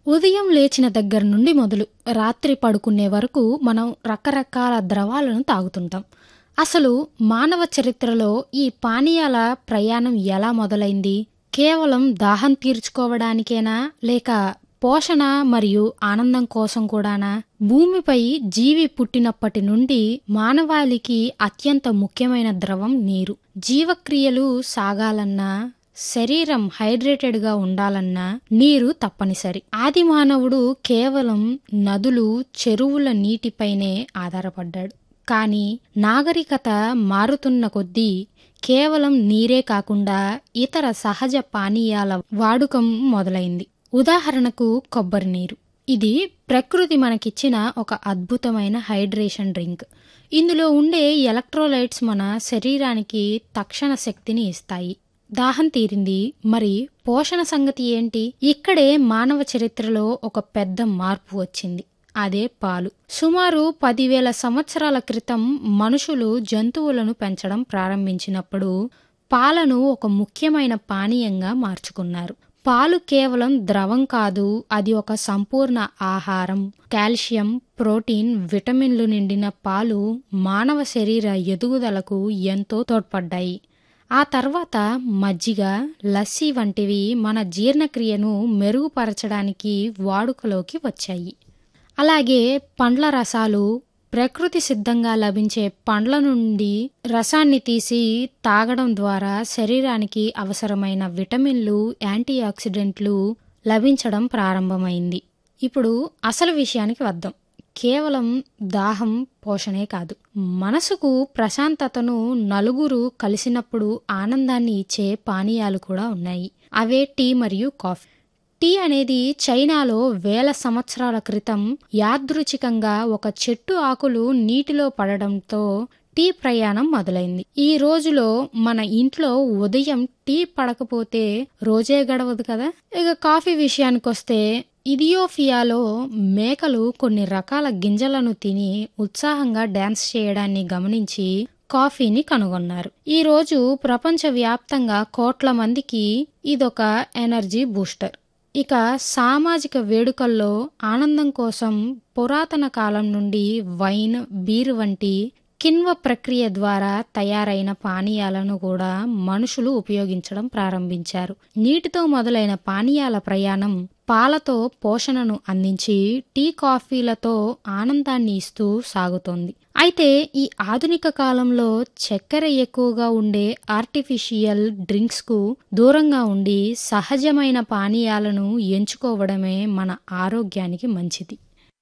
ఉదయం లేచిన దగ్గర నుండి మొదలు రాత్రి పడుకునే వరకు మనం రకరకాల ద్రవాలను తాగుతుంటాం అసలు మానవ చరిత్రలో ఈ పానీయాల ప్రయాణం ఎలా మొదలైంది కేవలం దాహం తీర్చుకోవడానికేనా లేక పోషణ మరియు ఆనందం కోసం కూడానా భూమిపై జీవి పుట్టినప్పటి నుండి మానవాళికి అత్యంత ముఖ్యమైన ద్రవం నీరు జీవక్రియలు సాగాలన్నా శరీరం హైడ్రేటెడ్ గా ఉండాలన్నా నీరు తప్పనిసరి ఆది మానవుడు కేవలం నదులు చెరువుల నీటిపైనే ఆధారపడ్డాడు కానీ నాగరికత మారుతున్న కొద్దీ కేవలం నీరే కాకుండా ఇతర సహజ పానీయాల వాడుకం మొదలైంది ఉదాహరణకు కొబ్బరి నీరు ఇది ప్రకృతి మనకిచ్చిన ఒక అద్భుతమైన హైడ్రేషన్ డ్రింక్ ఇందులో ఉండే ఎలక్ట్రోలైట్స్ మన శరీరానికి తక్షణ శక్తిని ఇస్తాయి దాహం తీరింది మరి పోషణ సంగతి ఏంటి ఇక్కడే మానవ చరిత్రలో ఒక పెద్ద మార్పు వచ్చింది అదే పాలు సుమారు పదివేల సంవత్సరాల క్రితం మనుషులు జంతువులను పెంచడం ప్రారంభించినప్పుడు పాలను ఒక ముఖ్యమైన పానీయంగా మార్చుకున్నారు పాలు కేవలం ద్రవం కాదు అది ఒక సంపూర్ణ ఆహారం కాల్షియం ప్రోటీన్ విటమిన్లు నిండిన పాలు మానవ శరీర ఎదుగుదలకు ఎంతో తోడ్పడ్డాయి ఆ తర్వాత మజ్జిగ లస్సీ వంటివి మన జీర్ణక్రియను మెరుగుపరచడానికి వాడుకలోకి వచ్చాయి అలాగే పండ్ల రసాలు ప్రకృతి సిద్ధంగా లభించే పండ్ల నుండి రసాన్ని తీసి తాగడం ద్వారా శరీరానికి అవసరమైన విటమిన్లు యాంటీ ఆక్సిడెంట్లు లభించడం ప్రారంభమైంది ఇప్పుడు అసలు విషయానికి వద్దాం కేవలం దాహం పోషణే కాదు మనసుకు ప్రశాంతతను నలుగురు కలిసినప్పుడు ఆనందాన్ని ఇచ్చే పానీయాలు కూడా ఉన్నాయి అవే టీ మరియు కాఫీ టీ అనేది చైనాలో వేల సంవత్సరాల క్రితం యాదృచ్ఛికంగా ఒక చెట్టు ఆకులు నీటిలో పడడంతో టీ ప్రయాణం మొదలైంది ఈ రోజులో మన ఇంట్లో ఉదయం టీ పడకపోతే రోజే గడవదు కదా ఇక కాఫీ విషయానికొస్తే ఇథియోపియాలో మేకలు కొన్ని రకాల గింజలను తిని ఉత్సాహంగా డ్యాన్స్ చేయడాన్ని గమనించి కాఫీని కనుగొన్నారు ఈ రోజు ప్రపంచవ్యాప్తంగా కోట్ల మందికి ఇదొక ఎనర్జీ బూస్టర్ ఇక సామాజిక వేడుకల్లో ఆనందం కోసం పురాతన కాలం నుండి వైన్ బీర్ వంటి కిన్వ ప్రక్రియ ద్వారా తయారైన పానీయాలను కూడా మనుషులు ఉపయోగించడం ప్రారంభించారు నీటితో మొదలైన పానీయాల ప్రయాణం పాలతో పోషణను అందించి టీ కాఫీలతో ఆనందాన్ని ఇస్తూ సాగుతోంది అయితే ఈ ఆధునిక కాలంలో చక్కెర ఎక్కువగా ఉండే ఆర్టిఫిషియల్ డ్రింక్స్ కు దూరంగా ఉండి సహజమైన పానీయాలను ఎంచుకోవడమే మన ఆరోగ్యానికి మంచిది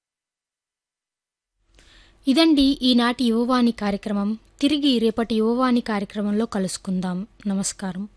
ఇదండి ఈనాటి యువవాణి కార్యక్రమం తిరిగి రేపటి యువవాణి కార్యక్రమంలో కలుసుకుందాం నమస్కారం